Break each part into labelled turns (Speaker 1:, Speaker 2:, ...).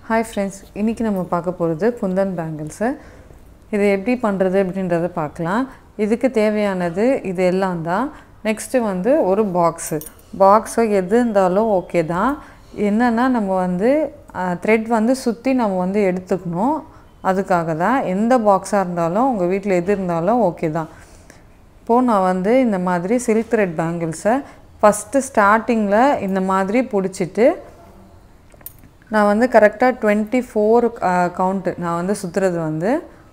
Speaker 1: hi friends இன்றைக்கி நம்ம பார்க்க போகிறது குந்தன் பேங்கிள்ஸு இது எப்படி பண்ணுறது அப்படின்றத பார்க்கலாம் இதுக்கு தேவையானது இது எல்லாம் தான் நெக்ஸ்ட்டு வந்து ஒரு பாக்ஸு பாக்ஸோ எது இருந்தாலும் ஓகே தான் என்னென்னா நம்ம வந்து த்ரெட் வந்து சுற்றி நம்ம வந்து எடுத்துக்கணும் அதுக்காக தான் எந்த பாக்ஸாக இருந்தாலும் உங்கள் வீட்டில் எது இருந்தாலும் ஓகே தான் இப்போது நான் வந்து இந்த மாதிரி சில்க் த்ரெட் பேங்கிள்ஸை ஃபஸ்ட்டு ஸ்டார்டிங்கில் இந்த மாதிரி பிடிச்சிட்டு நான் வந்து கரெக்டாக டுவெண்ட்டி ஃபோர் கவுண்ட்டு நான் வந்து சுற்றுறது வந்து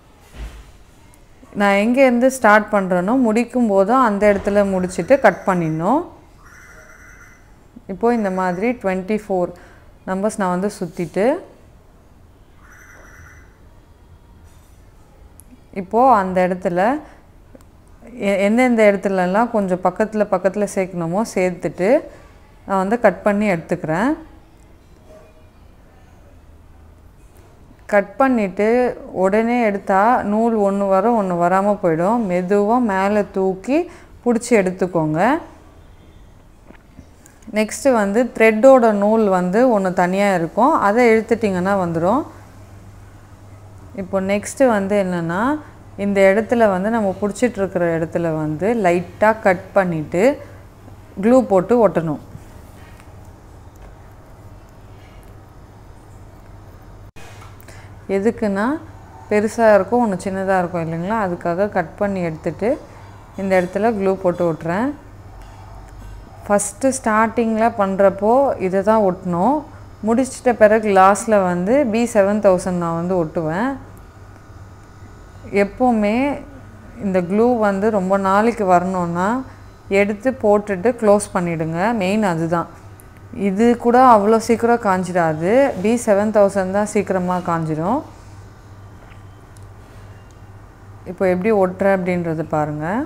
Speaker 1: நான் எங்கேருந்து ஸ்டார்ட் பண்ணுறேனோ முடிக்கும் போதும் அந்த இடத்துல முடிச்சுட்டு கட் பண்ணிடணும் இப்போது இந்த மாதிரி டுவெண்ட்டி ஃபோர் நம்பர்ஸ் நான் வந்து சுற்றிட்டு இப்போது அந்த இடத்துல எ- எந்தெந்த இடத்துலலாம் கொஞ்சம் பக்கத்தில் பக்கத்தில் சேர்க்கணுமோ சேர்த்துட்டு நான் வந்து கட் பண்ணி எடுத்துக்கிறேன் கட் பண்ணிவிட்டு உடனே எடுத்தால் நூல் ஒன்று வரும் ஒன்று வராமல் போயிடும் மெதுவாக மேலே தூக்கி பிடிச்சி எடுத்துக்கோங்க நெக்ஸ்ட்டு வந்து த்ரெட்டோட நூல் வந்து ஒன்று தனியாக இருக்கும் அதை இழுத்துட்டிங்கன்னா வந்துடும் இப்போ நெக்ஸ்ட்டு வந்து என்னென்னா இந்த இடத்துல வந்து நம்ம பிடிச்சிட்டு இருக்கிற இடத்துல வந்து லைட்டாக கட் பண்ணிவிட்டு க்ளூ போட்டு ஒட்டணும் எதுக்குன்னா பெருசாக இருக்கும் ஒன்று சின்னதாக இருக்கும் இல்லைங்களா அதுக்காக கட் பண்ணி எடுத்துட்டு இந்த இடத்துல க்ளூ போட்டு ஒட்டுறேன் ஃபஸ்ட்டு ஸ்டார்டிங்கில் பண்ணுறப்போ இதை தான் ஒட்டணும் முடிச்சிட்ட பிறகு லாஸ்ட்டில் வந்து பி செவன் தௌசண்ட் நான் வந்து ஒட்டுவேன் எப்போவுமே இந்த க்ளூ வந்து ரொம்ப நாளைக்கு வரணுன்னா எடுத்து போட்டுட்டு க்ளோஸ் பண்ணிவிடுங்க மெயின் அதுதான் இது கூட அவ்வளோ சீக்கிரம் காஞ்சிடாது பி செவன் தௌசண்ட் தான் சீக்கிரமாக காஞ்சிடும் இப்போ எப்படி ஒட்டுற அப்படின்றத பாருங்கள்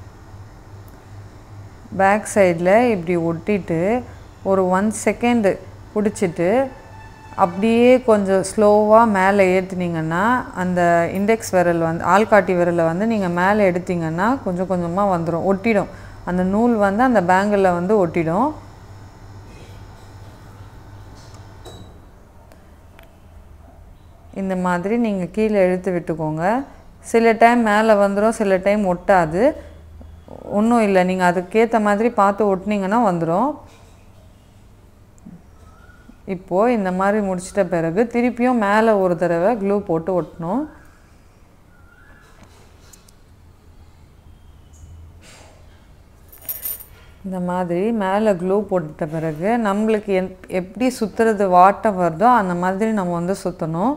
Speaker 1: பேக் சைடில் இப்படி ஒட்டிட்டு ஒரு ஒன் செகண்டு பிடிச்சிட்டு அப்படியே கொஞ்சம் ஸ்லோவாக மேலே ஏற்றுனீங்கன்னா அந்த இண்டெக்ஸ் விரல் வந்து ஆள்காட்டி விரலை வந்து நீங்கள் மேலே எடுத்தீங்கன்னா கொஞ்சம் கொஞ்சமாக வந்துடும் ஒட்டிடும் அந்த நூல் வந்து அந்த பேங்கிளில் வந்து ஒட்டிடும் இந்த மாதிரி நீங்கள் கீழே இழுத்து விட்டுக்கோங்க சில டைம் மேலே வந்துடும் சில டைம் ஒட்டாது ஒன்றும் இல்லை நீங்கள் அதுக்கேற்ற மாதிரி பார்த்து ஒட்டினீங்கன்னா வந்துடும் இப்போது இந்த மாதிரி முடிச்சிட்ட பிறகு திருப்பியும் மேலே ஒரு தடவை க்ளூ போட்டு ஒட்டணும் இந்த மாதிரி மேலே க்ளூ போட்டுட்ட பிறகு நம்மளுக்கு என் எப்படி சுற்றுறது வாட்டம் வருதோ அந்த மாதிரி நம்ம வந்து சுற்றணும்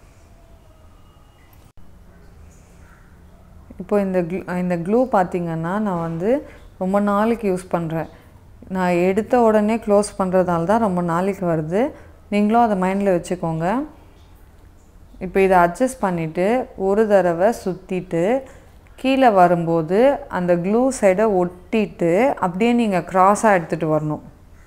Speaker 1: இப்போ இந்த க்ளூ இந்த க்ளூ பார்த்திங்கன்னா நான் வந்து ரொம்ப நாளைக்கு யூஸ் பண்ணுறேன் நான் எடுத்த உடனே க்ளோஸ் பண்ணுறதால தான் ரொம்ப நாளைக்கு வருது நீங்களும் அதை மைண்டில் வச்சுக்கோங்க இப்போ இதை அட்ஜஸ்ட் பண்ணிவிட்டு ஒரு தடவை சுற்றிட்டு கீழே வரும்போது அந்த க்ளூ சைடை ஒட்டிட்டு அப்படியே நீங்கள் க்ராஸாக எடுத்துகிட்டு வரணும்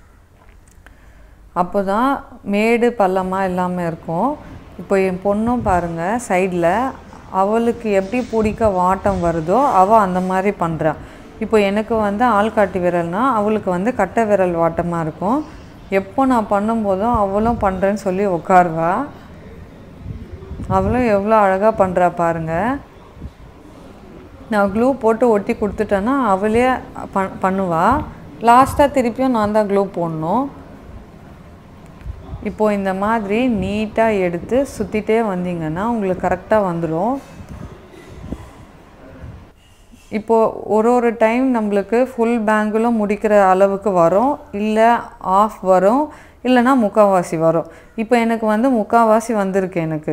Speaker 1: அப்போ தான் மேடு பள்ளமாக இல்லாமல் இருக்கும் இப்போ என் பொண்ணும் பாருங்கள் சைடில் அவளுக்கு எப்படி பிடிக்க வாட்டம் வருதோ அவள் அந்த மாதிரி பண்ணுறா இப்போ எனக்கு வந்து ஆள்காட்டி விரல்னா அவளுக்கு வந்து கட்டை விரல் வாட்டமாக இருக்கும் எப்போ நான் பண்ணும்போதும் அவளும் பண்ணுறேன்னு சொல்லி உட்காருவா அவளும் எவ்வளோ அழகாக பண்ணுறா பாருங்கள் நான் க்ளூ போட்டு ஒட்டி கொடுத்துட்டேன்னா அவளே பண் பண்ணுவா லாஸ்ட்டாக திருப்பியும் நான் தான் க்ளூ போடணும் இப்போது இந்த மாதிரி நீட்டாக எடுத்து சுற்றிட்டே வந்தீங்கன்னா உங்களுக்கு கரெக்டாக வந்துடும் இப்போது ஒரு ஒரு டைம் நம்மளுக்கு ஃபுல் பேங்கிலும் முடிக்கிற அளவுக்கு வரும் இல்லை ஆஃப் வரும் இல்லைன்னா முக்கால்வாசி வரும் இப்போ எனக்கு வந்து முக்கால்வாசி வந்திருக்கு எனக்கு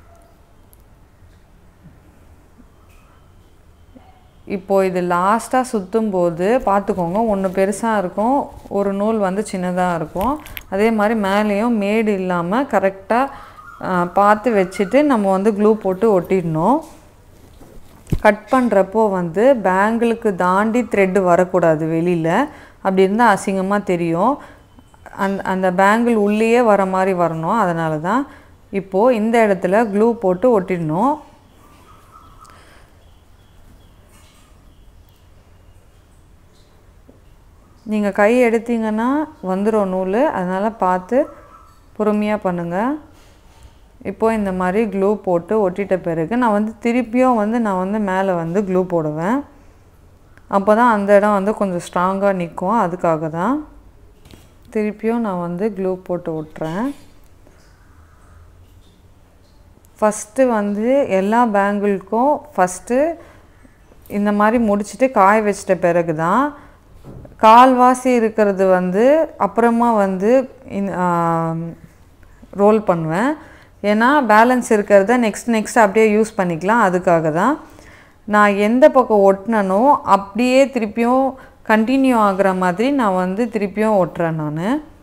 Speaker 1: இப்போது இது லாஸ்ட்டாக சுற்றும் போது பார்த்துக்கோங்க ஒன்று பெருசாக இருக்கும் ஒரு நூல் வந்து சின்னதாக இருக்கும் அதே மாதிரி மேலேயும் மேடு இல்லாமல் கரெக்டாக பார்த்து வச்சுட்டு நம்ம வந்து க்ளூ போட்டு ஒட்டிடணும் கட் பண்ணுறப்போ வந்து பேங்கிளுக்கு தாண்டி த்ரெட்டு வரக்கூடாது வெளியில் அப்படி இருந்தால் அசிங்கமாக தெரியும் அந்த அந்த பேங்கிள் உள்ளேயே வர மாதிரி வரணும் அதனால தான் இப்போது இந்த இடத்துல க்ளூ போட்டு ஒட்டிடணும் நீங்கள் கை எடுத்தீங்கன்னா வந்துடும் நூல் அதனால் பார்த்து பொறுமையாக பண்ணுங்கள் இப்போ இந்த மாதிரி க்ளூ போட்டு ஒட்டிட்ட பிறகு நான் வந்து திருப்பியும் வந்து நான் வந்து மேலே வந்து க்ளூ போடுவேன் அப்போ தான் அந்த இடம் வந்து கொஞ்சம் ஸ்ட்ராங்காக நிற்கும் அதுக்காக தான் திருப்பியும் நான் வந்து க்ளூ போட்டு ஒட்டுறேன் ஃபஸ்ட்டு வந்து எல்லா பேங்கிள்க்கும் ஃபஸ்ட்டு இந்த மாதிரி முடிச்சுட்டு காய வச்சிட்ட பிறகு தான் கால்வாசி இருக்கிறது வந்து அப்புறமா வந்து ரோல் பண்ணுவேன் ஏன்னா பேலன்ஸ் இருக்கிறத நெக்ஸ்ட் நெக்ஸ்ட் அப்படியே யூஸ் பண்ணிக்கலாம் அதுக்காக தான் நான் எந்த பக்கம் ஒட்டினனோ அப்படியே திருப்பியும் கண்டினியூ ஆகுற மாதிரி நான் வந்து திருப்பியும் ஒட்டுறேன் நான்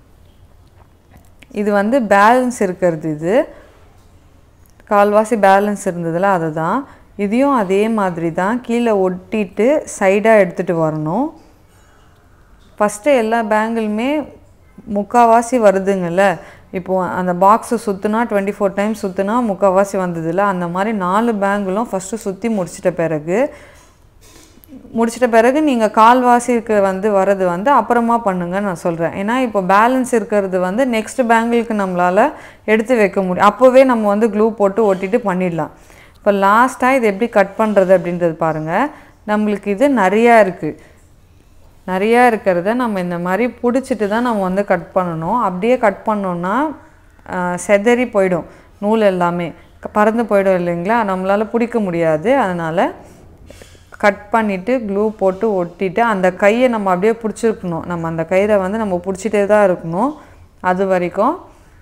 Speaker 1: இது வந்து பேலன்ஸ் இருக்கிறது இது கால்வாசி பேலன்ஸ் இருந்ததில் அதுதான் இதையும் அதே மாதிரி தான் கீழே ஒட்டிட்டு சைடாக எடுத்துகிட்டு வரணும் ஃபஸ்ட்டு எல்லா பேங்கிளுமே முக்கால்வாசி வருதுங்கள்ல இப்போது அந்த பாக்ஸை சுற்றுனா டுவெண்ட்டி ஃபோர் டைம்ஸ் சுற்றுனா முக்கால்வாசி வந்ததில்ல அந்த மாதிரி நாலு பேங்கிளும் ஃபஸ்ட்டு சுற்றி முடிச்சிட்ட பிறகு முடிச்சிட்ட பிறகு நீங்கள் கால்வாசிக்கு வந்து வர்றது வந்து அப்புறமா பண்ணுங்க நான் சொல்கிறேன் ஏன்னா இப்போ பேலன்ஸ் இருக்கிறது வந்து நெக்ஸ்ட் பேங்கிளுக்கு நம்மளால் எடுத்து வைக்க முடியும் அப்போவே நம்ம வந்து க்ளூ போட்டு ஒட்டிட்டு பண்ணிடலாம் இப்போ லாஸ்ட்டாக இது எப்படி கட் பண்ணுறது அப்படின்றது பாருங்கள் நம்மளுக்கு இது நிறையா இருக்குது நிறையா இருக்கிறத நம்ம இந்த மாதிரி பிடிச்சிட்டு தான் நம்ம வந்து கட் பண்ணணும் அப்படியே கட் பண்ணோன்னா செதறி போயிடும் நூல் எல்லாமே பறந்து போயிடும் இல்லைங்களா நம்மளால் பிடிக்க முடியாது அதனால் கட் பண்ணிவிட்டு க்ளூ போட்டு ஒட்டிட்டு அந்த கையை நம்ம அப்படியே பிடிச்சிருக்கணும் நம்ம அந்த கயிறை வந்து நம்ம பிடிச்சிட்டே தான் இருக்கணும் அது வரைக்கும்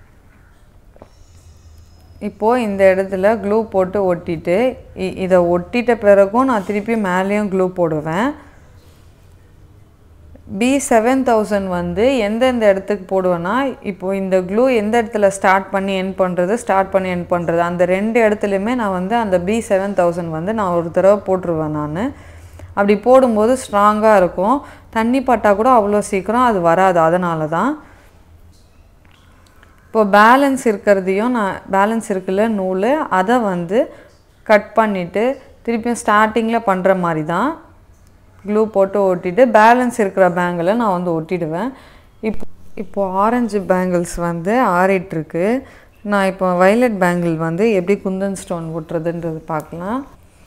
Speaker 1: இப்போது இந்த இடத்துல க்ளூ போட்டு ஒட்டிட்டு இ- இதை ஒட்டிட்ட பிறகும் நான் திருப்பி மேலேயும் க்ளூ போடுவேன் பி செவன் தௌசண்ட் வந்து எந்தெந்த இடத்துக்கு போடுவேன்னா இப்போ இந்த க்ளூ எந்த இடத்துல ஸ்டார்ட் பண்ணி என் பண்ணுறது ஸ்டார்ட் பண்ணி என் பண்ணுறது அந்த ரெண்டு இடத்துலையுமே நான் வந்து அந்த பி செவன் தௌசண்ட் வந்து நான் ஒரு தடவை போட்டுருவேன் நான் அப்படி போடும்போது ஸ்ட்ராங்காக இருக்கும் தண்ணி பட்டால் கூட அவ்வளோ சீக்கிரம் அது வராது அதனால தான் இப்போ பேலன்ஸ் இருக்கிறதையும் நான் பேலன்ஸ் இருக்குல்ல நூல் அதை வந்து கட் பண்ணிவிட்டு திருப்பியும் ஸ்டார்டிங்கில் பண்ணுற மாதிரி தான் க்ளூ போட்டு ஒட்டிட்டு பேலன்ஸ் இருக்கிற பேங்கில் நான் வந்து ஒட்டிடுவேன் இப்போ இப்போது ஆரஞ்சு பேங்கிள்ஸ் வந்து ஆறிட்டுருக்கு நான் இப்போ வயலட் பேங்கிள் வந்து எப்படி குந்தன் ஸ்டோன் ஒட்டுறதுன்றது பார்க்கலாம்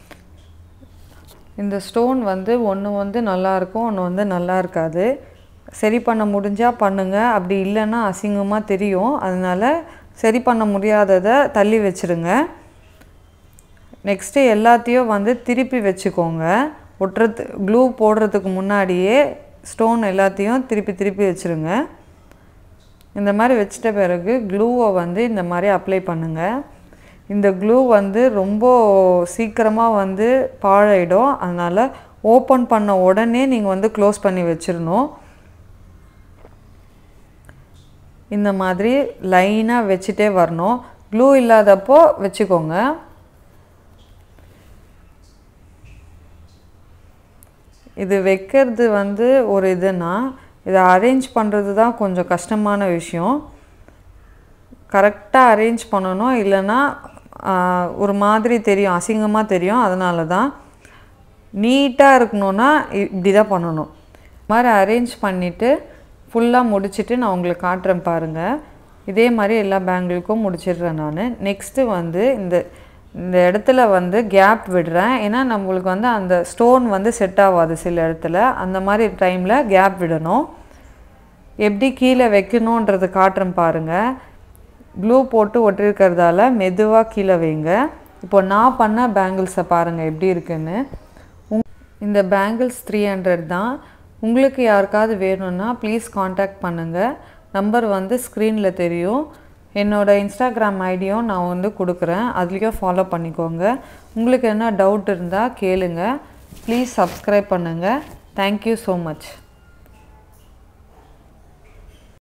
Speaker 1: இந்த ஸ்டோன் வந்து ஒன்று வந்து நல்லா இருக்கும் ஒன்று வந்து நல்லா இருக்காது சரி பண்ண முடிஞ்சால் பண்ணுங்கள் அப்படி இல்லைன்னா அசிங்கமாக தெரியும் அதனால் சரி பண்ண முடியாததை தள்ளி வச்சிருங்க நெக்ஸ்ட்டு எல்லாத்தையும் வந்து திருப்பி வச்சுக்கோங்க ஒட்டுறது க்ளூ போடுறதுக்கு முன்னாடியே ஸ்டோன் எல்லாத்தையும் திருப்பி திருப்பி வச்சுருங்க இந்த மாதிரி வச்சிட்ட பிறகு க்ளூவை வந்து இந்த மாதிரி அப்ளை பண்ணுங்கள் இந்த க்ளூ வந்து ரொம்ப சீக்கிரமாக வந்து பாழாயிடும் அதனால் ஓப்பன் பண்ண உடனே நீங்கள் வந்து க்ளோஸ் பண்ணி வச்சிடணும் இந்த மாதிரி லைனாக வச்சுட்டே வரணும் க்ளூ இல்லாதப்போ வச்சுக்கோங்க இது வைக்கிறது வந்து ஒரு இதுனா இதை அரேஞ்ச் பண்ணுறது தான் கொஞ்சம் கஷ்டமான விஷயம் கரெக்டாக அரேஞ்ச் பண்ணணும் இல்லைன்னா ஆஹ், ஒரு மாதிரி தெரியும் அசிங்கமாக தெரியும் அதனால தான் நீட்டாக இருக்கணும்னா இ- இப்படி தான் பண்ணணும் இது மாதிரி அரேஞ்ச் பண்ணிவிட்டு ஃபுல்லாக முடிச்சுட்டு நான் உங்களுக்கு காட்டுறேன் பாருங்கள் இதே மாதிரி எல்லா பேங்கிளுக்கும் முடிச்சிடுறேன் நான் நெக்ஸ்ட்டு வந்து இந்த இந்த இடத்துல வந்து கேப் விடுறேன் ஏன்னா நம்மளுக்கு வந்து அந்த ஸ்டோன் வந்து செட் ஆகாது சில இடத்துல அந்த மாதிரி டைமில் கேப் விடணும் எப்படி கீழே வைக்கணுன்றது காட்டுறேன் பாருங்கள் க்ளூ போட்டு ஒட்டிருக்கிறதால மெதுவாக கீழே வைங்க இப்போ நான் பண்ண பேங்கிள்ஸை பாருங்கள் எப்படி இருக்குன்னு உங் இந்த பேங்கிள்ஸ் த்ரீ ஹண்ட்ரட் தான் உங்களுக்கு யாருக்காவது வேணும்னா ப்ளீஸ் காண்டாக்ட் பண்ணுங்கள் நம்பர் வந்து ஸ்க்ரீனில் தெரியும் என்னோட இன்ஸ்டாகிராம் ஐடியும் நான் வந்து கொடுக்குறேன் அதுலேயும் ஃபாலோ பண்ணிக்கோங்க உங்களுக்கு என்ன டவுட் இருந்தால் கேளுங்க ப்ளீஸ் சப்ஸ்கிரைப் பண்ணுங்கள் தேங்க்யூ ஸோ மச்